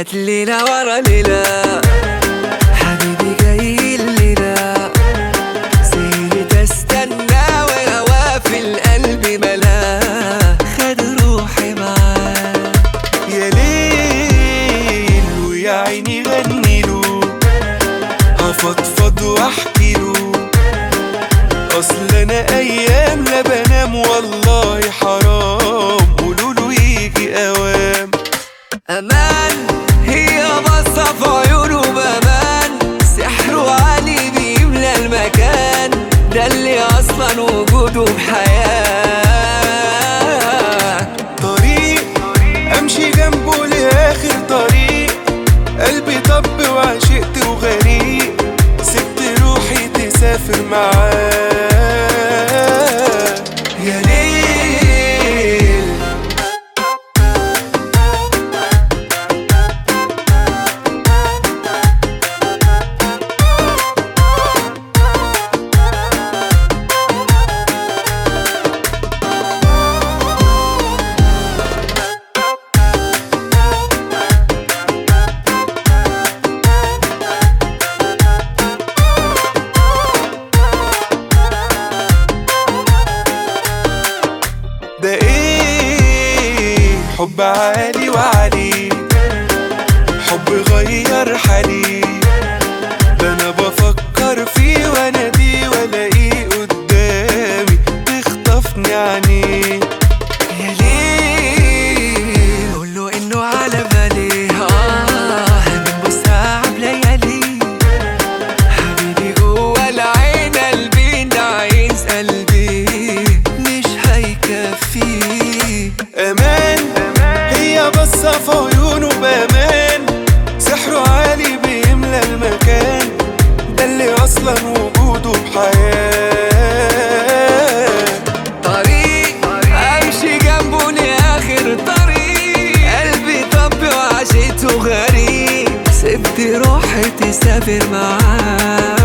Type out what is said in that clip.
جت ليلة ورا ليلة حبيبي جاي لنا سهرت استنى وهوا في القلب ملا خد روحي معاه يا ليل ويا عيني غني له هفضفض واحكي له اصل انا ايام لا بنام والله حرام قولوا له يجي اوام امان هي بصة في عيونه بامان سحره عالي بيملى المكان ده اللي اصلا وجوده بحياة طريق امشي جنبه لاخر طريق قلبي طب وعشقت وغريق سبت روحي تسافر معاه يا ليل ده ايه حب عالي وعلي حب غير حالي ده انا بفكر فيه وانا دي والاقيه قدامي تخطفني عينيه يا ليل قول له انه على بالي اه بنبص على ليالي حبيبي جوه العين قلبي ده عايز قلبي مش هيكفيه امان هي بصة في عيونه بامان سحره عالي بيملى المكان ده اللي اصلا وجوده بحياة طريق امشي جنبه لاخر طريق قلبي طب وعشته غريب سبت روحي تسافر معاه